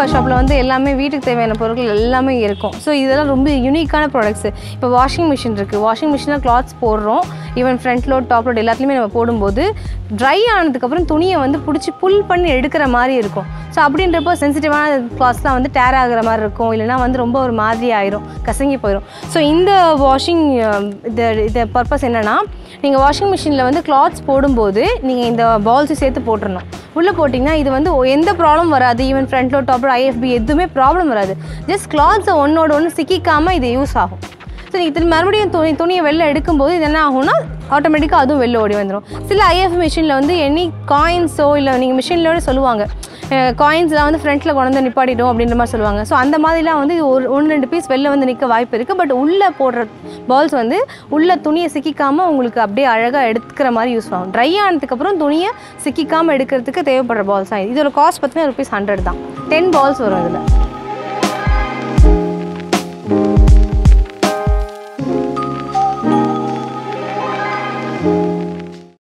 ஷாப்பில் வந்து எல்லாமே வீட்டுக்கு தேவையான பொருட்கள் எல்லாமே இருக்கும் ஸோ இதெல்லாம் ரொம்ப யூனிக்கான ப்ராடக்ட்ஸ் இப்போ வாஷிங் மிஷின் இருக்குது வாஷிங் மிஷினில் கிளாத்ஸ் போடுறோம் even front load top load எல்லாத்துலேயுமே நம்ம போடும்போது ட்ரை ஆனதுக்கப்புறம் துணியை வந்து பிடிச்சி புல் பண்ணி எடுக்கிற மாதிரி இருக்கும் ஸோ அப்படின்றப்போ சென்சிட்டிவான கிளாத்ஸ்லாம் வந்து டேர் ஆகுற மாதிரி இருக்கும் இல்லைனா வந்து ரொம்ப ஒரு மாதிரி ஆயிரும் கசங்கி போயிடும் ஸோ இந்த வாஷிங் இது இது பர்பஸ் என்னென்னா நீங்கள் வாஷிங் மிஷினில் வந்து கிளாத்ஸ் போடும்போது நீங்கள் இந்த பால்ஸை சேர்த்து போட்டுறணும் உள்ளே போட்டிங்கன்னா இது வந்து ஒ- எந்த ப்ராப்ளம் வராது even front load top IFB எதுவுமே ப்ராப்ளம் வராது ஜஸ்ட் கிளாத்ஸை ஒன்றோட ஒன்று சிக்கிக்காமல் இது யூஸ் ஆகும் ஸோ நீங்கள் திரும்ப மறுபடியும் துணி துணியை வெளில எடுக்கும்போது இது என்ன ஆகும்னா ஆட்டோமேட்டிக்காக அதுவும் வெளில ஓடி வந்துடும் சில ஐஎஃப் மிஷினில் வந்து எனி காயின்ஸோ இல்லை நீங்கள் மிஷினிலோட சொல்லுவாங்க காயின்ஸ்லாம் வந்து ஃப்ரண்ட்டில் கொண்டு வந்து நிப்பாட்டிடும் அப்படின்ற மாதிரி சொல்லுவாங்க ஸோ அந்த மாதிரிலாம் வந்து இது ஒரு ஒன்று ரெண்டு பீஸ் வெளில வந்து நிற்க வாய்ப்பு இருக்குது பட் உள்ளே போடுற பால்ஸ் வந்து உள்ள துணியை சிக்கிக்காமல் உங்களுக்கு அப்படியே அழகாக எடுக்கிற மாதிரி யூஸ் ஆகும் ட்ரை ஆனதுக்கப்புறம் துணியை சிக்கிக்காமல் எடுக்கிறதுக்கு தேவைப்படுற பால்ஸ் தான் இது இதோட காஸ்ட் பார்த்தீங்கன்னா ருபீஸ் ஹண்ட்ரட் தான் டென் பால்ஸ் வரும் இதில்